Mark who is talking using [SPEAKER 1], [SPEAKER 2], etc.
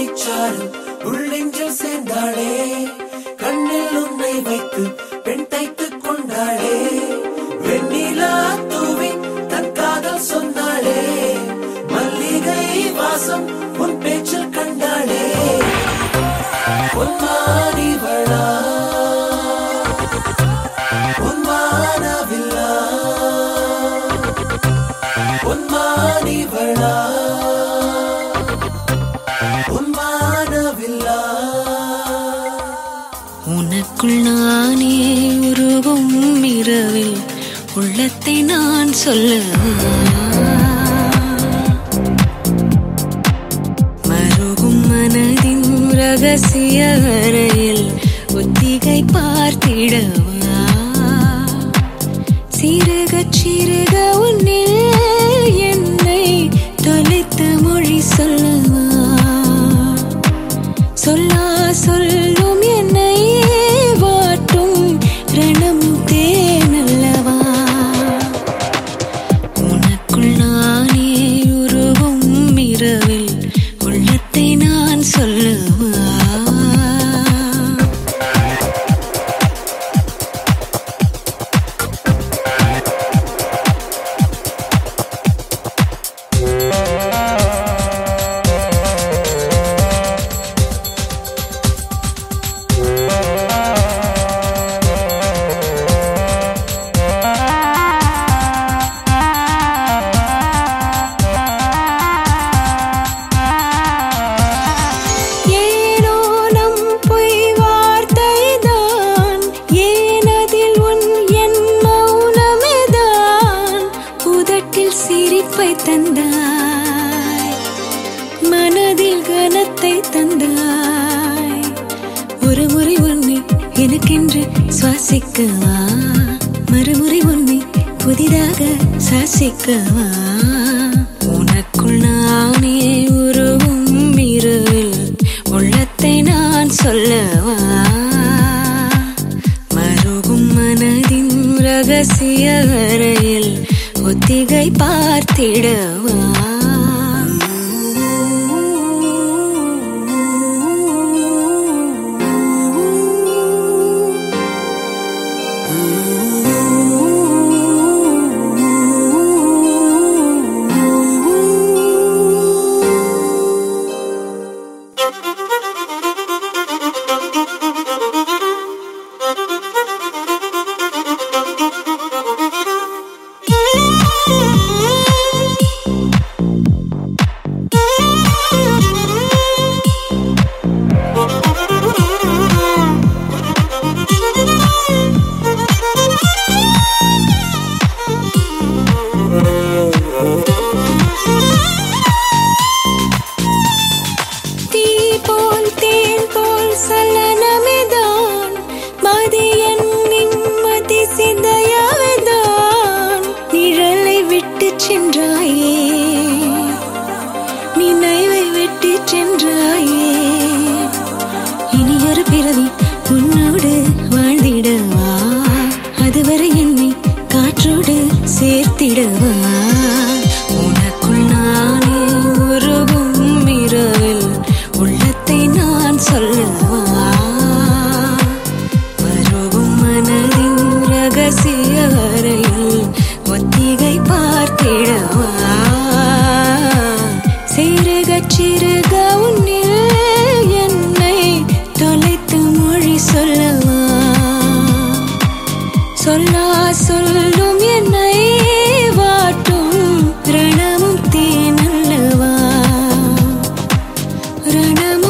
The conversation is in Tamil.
[SPEAKER 1] மழைச்சாரல் உள்ளெஞ்சில் சேர்ந்தாளே கண்ணில் உன்னை வைத்து பெண் தைத்துக் கொண்டாளே வெண்ணிலா தூவி தன் காதல் சொன்னாளே மல்லிகை வாசம் உன் பேச்சில் கண்டாளே உன்மானிவளா உன்மானவில்லா உன்மானிவளா உன்மானவில்லா
[SPEAKER 2] உனக்குள் நானே உருவும் இரவில் உள்ளத்தை நான் சொல்ல மருகும் மனதின் ரகசிய அறையில் ஒத்திகை பார்த்திடவா சிறுக சிறுக உன்னில் என்னை தொலைத்த மொழி சொல்லவா சொல்லா சொல்லும் என்னை வாட்டும் ரணம் தேனல்லவா உனக்குள் நானே உருவும் இரவில் உள்ளத்தை நான் சொல்லவா ஏனோ நம் பொய் வார்த்தைதான் ஏனதில் உன் என் மௌனமேதான் உதட்டில் சிரிப்பை தந்தாய் மனதில் கனத்தை தந்தாய் ஒரு முறை உன்னை எனக்கென்று சுவாசிக்கவா மறுமுறை உன்னை புதிதாக சாசிக்கவா உனக்குள் நானே உருவும் இரவில் உள்ளத்தை நான் சொல்லவா மருகும் மனதின் ரகசிய அறையில் ஒத்திகை பார்த்திடவா தீ போல் தேன் போல் சலனமேதான் மதியன் நிம்மதி சிந்தையாவேதான் நிழலை விட்டு சென்றாயே நினைவை விட்டு சென்றாயே இனி ஒரு பிறவி உன்னோடு வாழ்ந்திடவா அதுவரை என்னை காற்றோடு சேர்த்திடவா உனக்குள் நானே உருவும் இரவில் உள்ளத்தை நான் சொல்லவா வருவும் மனதின் ரகசிய அறையில் ஒத்திகை பார்த்திடவா சிறுக சிறுக உன்னில் என்னை தொலைத்து மொழி சொல்லவா சொல்லா சொல்லும் என்னை வாட்டும் ரணமும் தேனல்லவா ரணமும்